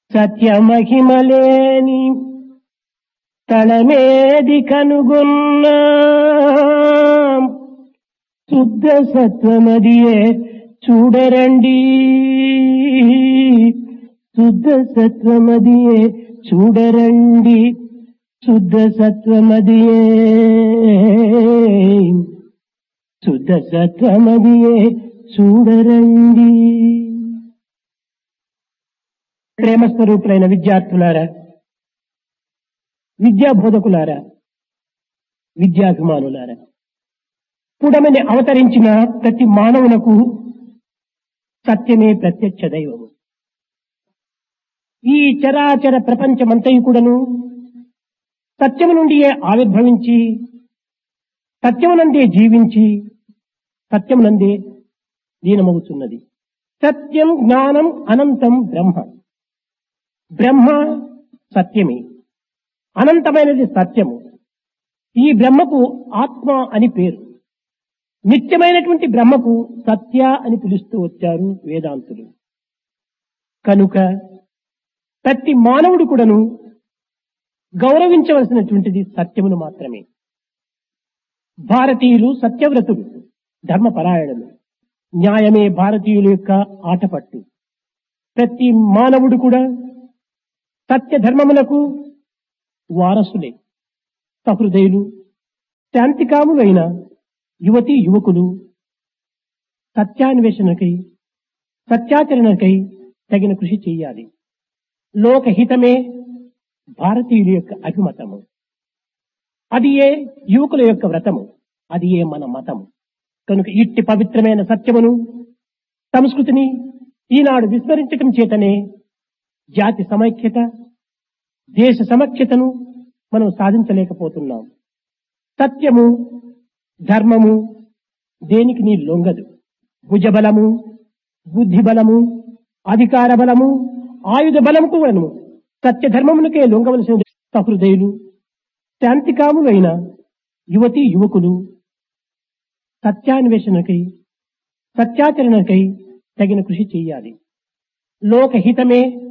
సత్యమహిమలేని తళమేది కనుగొన్నా శుద్ధ సత్వమదియే చూడరండి శుద్ధ సత్వమదియే చూడరండి శుద్ధ సత్వమదియే శుద్ధ సత్వమదియే చూడరండి ప్రేమ స్వరూపులైన విద్యార్థులారా విద్యా బోధకులారా విద్యాభిమానులారా పుడమని అవతరించిన ప్రతి మానవులకు సత్యమే ప్రత్యక్ష దైవము ఈ చరాచర ప్రపంచమంతయు కూడాను సత్యము నుండియే ఆవిర్భవించి సత్యమునందే జీవించి సత్యమునందే లీనమవుతున్నది సత్యం జ్ఞానం అనంతం బ్రహ్మ బ్రహ్మ సత్యమే అనంతమైనది సత్యము ఈ బ్రహ్మకు ఆత్మ అని పేరు నిత్యమైనటువంటి బ్రహ్మకు సత్య అని పిలుస్తూ వచ్చారు వేదాంతులు కనుక ప్రతి మానవుడు కూడాను గౌరవించవలసినటువంటిది సత్యమును మాత్రమే భారతీయులు సత్యవ్రతులు ధర్మపరాయణులు న్యాయమే భారతీయుల యొక్క ఆటపట్టు ప్రతి మానవుడు కూడా సత్య ధర్మములకు వారసులే సహృదయులు శాంతికాములైన యువతి యువకులు సత్యాన్వేషణకై సత్యాచరణకై తగిన కృషి చేయాలి లోకహితమే భారతీయుల యొక్క అభిమతము అది ఏ యువకుల యొక్క వ్రతము అది ఏ మన మతము కనుక ఇట్టి పవిత్రమైన సత్యమును సంస్కృతిని ఈనాడు విస్మరించటం చేతనే జాతి సమైక్యత దేశ సమైక్యతను మనం సాధించలేకపోతున్నాం సత్యము ధర్మము దేనికి నీ లొంగదు భుజబలము బుద్ధి బలము అధికార బలము ఆయుధ బలము కూడాను సత్య ధర్మమునకే లొంగవలసిన సహృదయులు శాంతికాములైన యువతి యువకులు సత్యాన్వేషణకై సత్యాచరణకై తగిన కృషి చేయాలి లోకహితమే